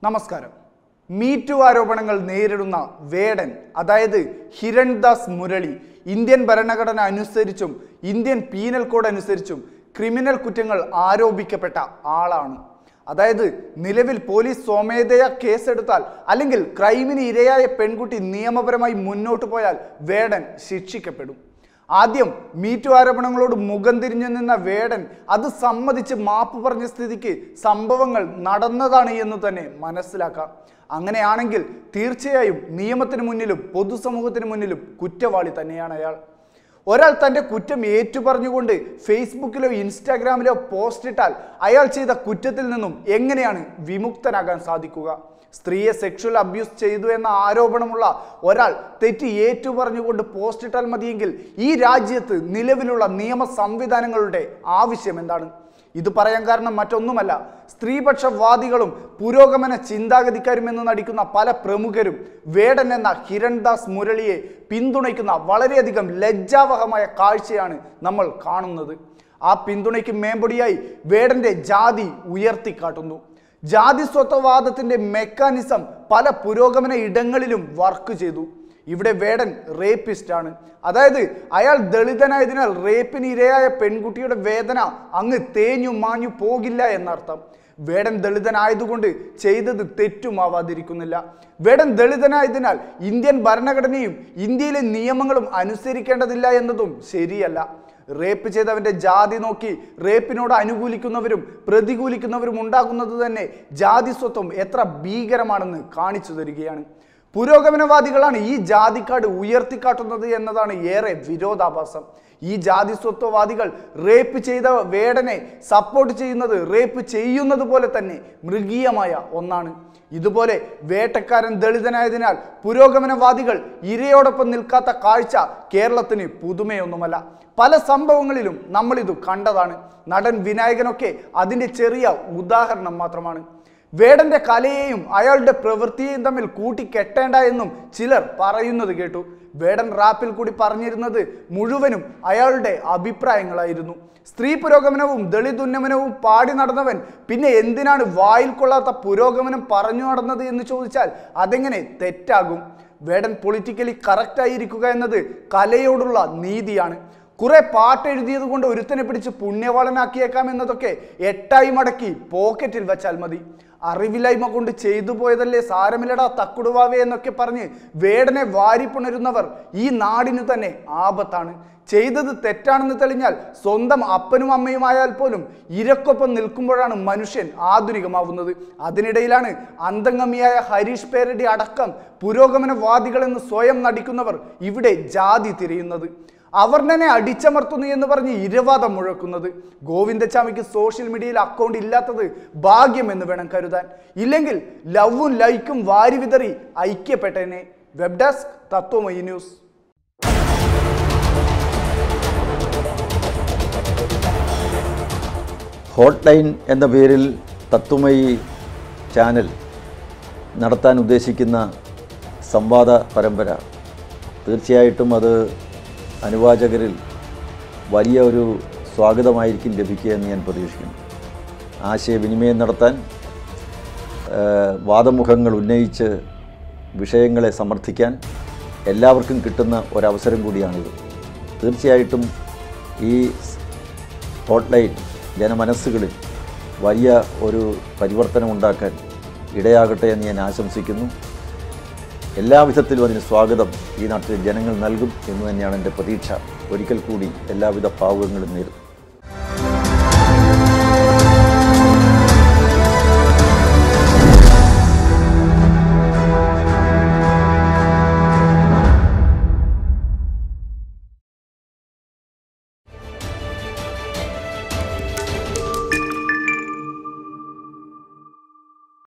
നമസ്കാരം മീറ്റു ആരോപണങ്ങൾ നേരിടുന്ന വേടൻ അതായത് ഹിരൺദാസ് മുരളി ഇന്ത്യൻ ഭരണഘടന അനുസരിച്ചും ഇന്ത്യൻ പീനൽ കോഡ് അനുസരിച്ചും ക്രിമിനൽ കുറ്റങ്ങൾ ആരോപിക്കപ്പെട്ട ആളാണ് അതായത് നിലവിൽ പോലീസ് സ്വമേധയാ കേസെടുത്താൽ അല്ലെങ്കിൽ ക്രൈമിന് ഇരയായ പെൺകുട്ടി നിയമപരമായി മുന്നോട്ട് പോയാൽ വേടൻ ശിക്ഷിക്കപ്പെടും ആദ്യം മീറ്റു ആരോപണങ്ങളോട് മുഖം തിരിഞ്ഞു നിന്ന വേടൻ അത് സമ്മതിച്ച് മാപ്പ് പറഞ്ഞ സ്ഥിതിക്ക് സംഭവങ്ങൾ നടന്നതാണ് എന്ന് തന്നെ മനസ്സിലാക്കാം അങ്ങനെയാണെങ്കിൽ തീർച്ചയായും നിയമത്തിന് മുന്നിലും പൊതുസമൂഹത്തിന് മുന്നിലും കുറ്റവാളി തന്നെയാണ് അയാൾ ഒരാൾ തൻ്റെ കുറ്റം ഏറ്റുപറഞ്ഞുകൊണ്ട് ഫേസ്ബുക്കിലോ ഇൻസ്റ്റാഗ്രാമിലോ പോസ്റ്റ് ഇട്ടാൽ അയാൾ ചെയ്ത കുറ്റത്തിൽ നിന്നും എങ്ങനെയാണ് വിമുക്തനാകാൻ സാധിക്കുക സ്ത്രീയെ സെക്ഷൽ അബ്യൂസ് ചെയ്തു എന്ന ആരോപണമുള്ള ഒരാൾ തെറ്റ് ഏറ്റുപറഞ്ഞുകൊണ്ട് പോസ്റ്റ് ഇട്ടാൽ മതിയെങ്കിൽ ഈ രാജ്യത്ത് നിലവിലുള്ള നിയമ സംവിധാനങ്ങളുടെ ആവശ്യം എന്താണ് ഇത് പറയാൻ കാരണം മറ്റൊന്നുമല്ല സ്ത്രീപക്ഷവാദികളും പുരോഗമന ചിന്താഗതിക്കാരും എന്ന് നടിക്കുന്ന പല പ്രമുഖരും വേടൻ എന്ന ഹിരൺദാസ് മുരളിയെ പിന്തുണയ്ക്കുന്ന വളരെയധികം ലജ്ജാവഹമായ കാഴ്ചയാണ് നമ്മൾ കാണുന്നത് ആ പിന്തുണയ്ക്ക് മേമ്പൊടിയായി വേടന്റെ ജാതി ഉയർത്തിക്കാട്ടുന്നു ജാതി സ്വത്വവാദത്തിന്റെ മെക്കാനിസം പല പുരോഗമന ഇടങ്ങളിലും വർക്ക് ചെയ്തു ഇവിടെ വേടൻ റേപ്പിസ്റ്റ് ആണ് അതായത് അയാൾ ദളിതനായതിനാൽ റേപ്പിന് ഇരയായ പെൺകുട്ടിയുടെ വേദന അങ്ങ് തേഞ്ഞു മാഞ്ഞു പോകില്ല എന്നർത്ഥം വേടൻ ദളിതനായതുകൊണ്ട് ചെയ്തത് തെറ്റുമാവാതിരിക്കുന്നില്ല വേടൻ ദളിതനായതിനാൽ ഇന്ത്യൻ ഭരണഘടനയും ഇന്ത്യയിലെ നിയമങ്ങളും അനുസരിക്കേണ്ടതില്ല എന്നതും ശരിയല്ല റേപ്പ് ചെയ്തവന്റെ ജാതി നോക്കി റേപ്പിനോട് അനുകൂലിക്കുന്നവരും പ്രതികൂലിക്കുന്നവരും ഉണ്ടാകുന്നത് തന്നെ ജാതി സ്വത്വം എത്ര ഭീകരമാണെന്ന് കാണിച്ചു തരികയാണ് പുരോഗമനവാദികളാണ് ഈ ജാതിക്കാട് ഉയർത്തിക്കാട്ടുന്നത് എന്നതാണ് ഏറെ വിരോധാഭാസം ഈ ജാതി സ്വത്വവാദികൾ റേപ്പ് ചെയ്ത വേടനെ സപ്പോർട്ട് ചെയ്യുന്നത് റേപ്പ് ചെയ്യുന്നത് പോലെ തന്നെ മൃഗീയമായ ഒന്നാണ് ഇതുപോലെ വേട്ടക്കാരൻ ദളിതനായതിനാൽ പുരോഗമനവാദികൾ ഇരയോടൊപ്പം നിൽക്കാത്ത കാഴ്ച കേരളത്തിന് പുതുമയൊന്നുമല്ല പല സംഭവങ്ങളിലും നമ്മളിത് കണ്ടതാണ് നടൻ വിനായകനൊക്കെ അതിൻ്റെ ചെറിയ ഉദാഹരണം മാത്രമാണ് വേടന്റെ കലയെയും അയാളുടെ പ്രവൃത്തിയെയും തമ്മിൽ കൂട്ടിക്കെട്ടേണ്ട എന്നും ചിലർ പറയുന്നത് കേട്ടു വേടൻ റാപ്പിൽ കൂടി പറഞ്ഞിരുന്നത് മുഴുവനും അയാളുടെ അഭിപ്രായങ്ങളായിരുന്നു സ്ത്രീ പുരോഗമനവും ദളിത് ഉന്നമനവും പാടി നടന്നവൻ പിന്നെ എന്തിനാണ് വായിൽ കൊള്ളാത്ത പുരോഗമനം പറഞ്ഞു നടന്നത് എന്ന് ചോദിച്ചാൽ അതെങ്ങനെ തെറ്റാകും വേടൻ പൊളിറ്റിക്കലി കറക്റ്റ് ആയിരിക്കുക എന്നത് കലയോടുള്ള നീതിയാണ് കുറെ പാട്ട് എഴുതിയത് കൊണ്ട് ഒരുത്തനെ പിടിച്ച് പുണ്യവാളനാക്കിയേക്കാം എന്നതൊക്കെ എട്ടായി മടക്കി പോക്കറ്റിൽ വെച്ചാൽ മതി അറിവില്ലായ്മ കൊണ്ട് ചെയ്തു പോയതല്ലേ സാരമില്ലടാ തക്കുടുവാവേ എന്നൊക്കെ പറഞ്ഞ് വേടനെ വാരിപ്പുണരുന്നവർ ഈ നാടിനു തന്നെ ആപത്താണ് ചെയ്തത് തെറ്റാണെന്ന് തെളിഞ്ഞാൽ സ്വന്തം അപ്പനും അമ്മയുമായാൽ പോലും ഇരക്കൊപ്പം നിൽക്കുമ്പോഴാണ് മനുഷ്യൻ ആധുനികമാവുന്നത് അതിനിടയിലാണ് അന്തംഗമിയായ ഹരീഷ് പേരടി അടക്കം പുരോഗമനവാദികളെന്ന് സ്വയം നടിക്കുന്നവർ ഇവിടെ ജാതി തിരയുന്നത് അവർണനെ അടിച്ചമർത്തുന്നു എന്ന് പറഞ്ഞ് ഇരവാദം മുഴക്കുന്നത് ഗോവിന്ദച്ചാമിക്ക് സോഷ്യൽ മീഡിയയിൽ അക്കൗണ്ട് ഇല്ലാത്തത് ഭാഗ്യം എന്ന് വേണം കരുതാൻ ഇല്ലെങ്കിൽ ലവും ലൈക്കും വാരി വിതറി ഐക്യപ്പെട്ടേനെ web desk Tattvamayi news hot line എന്ന പേരിൽ തത്വമയി ചാനൽ നടത്താൻ ഉദ്ദേശിക്കുന്ന സംവാദ പരമ്പര തീർച്ചയായിട്ടും അത് അനുവാചകരിൽ വലിയ ഒരു സ്വാഗതമായിരിക്കും ലഭിക്കുക എന്ന് ഞാൻ പ്രതീക്ഷിക്കുന്നു ആശയവിനിമയം നടത്താൻ ഏഹ്, വാദമുഖങ്ങൾ ഉന്നയിച്ച് വിഷയങ്ങളെ സമർത്ഥിക്കാൻ എല്ലാവർക്കും കിട്ടുന്ന ഒരവസരം കൂടിയാണിത് തീർച്ചയായിട്ടും ഈ ഹോട്ട്ലൈൻ ജനമനസ്സുകളിൽ വലിയ ഒരു പരിവർത്തനം ഉണ്ടാക്കാൻ ഇടയാകട്ടെ എന്ന് ഞാൻ ആശംസിക്കുന്നു എല്ലാവിധത്തിലും അതിന് സ്വാഗതം ഈ നാട്ടിലെ ജനങ്ങൾ നൽകും എന്ന് തന്നെയാണ് എൻ്റെ പ്രതീക്ഷ ഒരിക്കൽ കൂടി എല്ലാവിധ ഭാവുകങ്ങളും നേരും